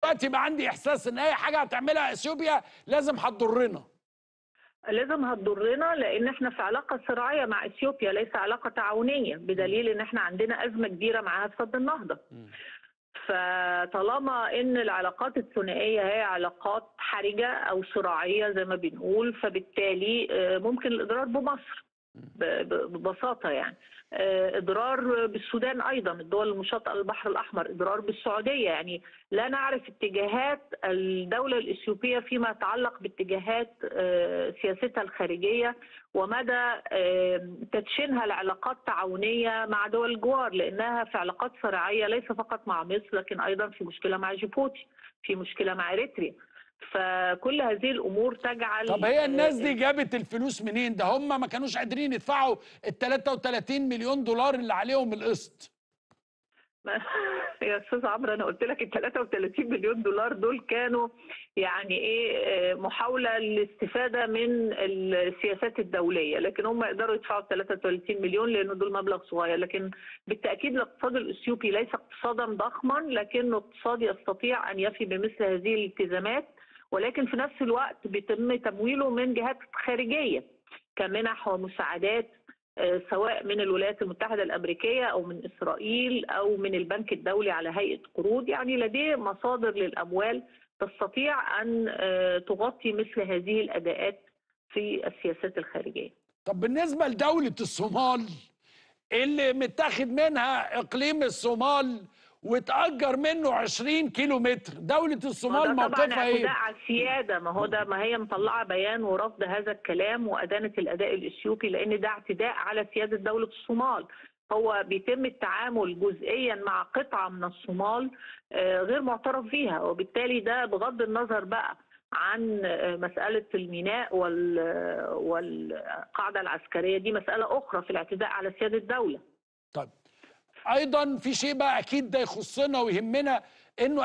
دلوقتي بقى عندي احساس ان اي حاجه هتعملها اثيوبيا لازم هتضرنا لازم هتضرنا لان احنا في علاقه صراعيه مع اثيوبيا ليس علاقه تعاونيه بدليل ان احنا عندنا ازمه كبيره معاها في سد النهضه. فطالما ان العلاقات الثنائيه هي علاقات حرجه او صراعيه زي ما بنقول فبالتالي آه، ممكن الاضرار بمصر ب- ب- ببساطه يعني آه، اضرار بالسودان ايضا الدول المشاطئه للبحر الاحمر اضرار بالسعوديه يعني لا نعرف اتجاهات الدوله الاثيوبيه فيما يتعلق باتجاهات آه، سياستها الخارجيه ومدى آه، تدشينها لعلاقات تعاونيه مع دول الجوار لانها في علاقات صراعيه ليس فقط مع مصر لكن ايضا في مشكله مع جيبوتي في مشكله مع اريتريا فكل هذه الامور تجعل طب هي الناس آه، دي جابت الفلوس منين ده هم ما كانوش قادرين يدفعوا ال 33 مليون دولار اللي عليهم القسط ما- يا استاذ عمرو انا قلت لك ال 33 مليون دولار دول كانوا يعني ايه آه، محاوله للاستفاده من السياسات الدوليه لكن هم يقدروا يدفعوا 33 مليون لانه دول مبلغ صغير لكن بالتاكيد الاقتصاد الاثيوبي ليس اقتصادا ضخما لكنه اقتصاد يستطيع ان يفي بمثل هذه الالتزامات ولكن في نفس الوقت بيتم تمويله من جهات خارجيه كمنح ومساعدات آه، سواء من الولايات المتحدة الأمريكية أو من إسرائيل أو من البنك الدولي على هيئة قروض يعني لديه مصادر للأموال تستطيع أن آه، تغطي مثل هذه الأداءات في السياسات الخارجية طب بالنسبه لدوله الصومال اللي متاخد منها اقليم الصومال وتأجر منه 20 كيلو متر دولة ما الصومال ده طبعا موقفها اعتداء ايه؟ على السيادة ما هو ده ما هي مطلعة بيان ورفض هذا الكلام وأدانة الأداء الإثيوبي لأن ده اعتداء على سيادة دولة الصومال هو بيتم التعامل جزئيا مع قطعة من الصومال آه، غير معترف بيها وبالتالي ده بغض النظر بقى عن آه، مسألة الميناء وال- والقاعدة العسكرية دي مسألة أخرى في الاعتداء على سيادة الدولة طيب ايضا في شيء بقى اكيد ده يخصنا ويهمنا انه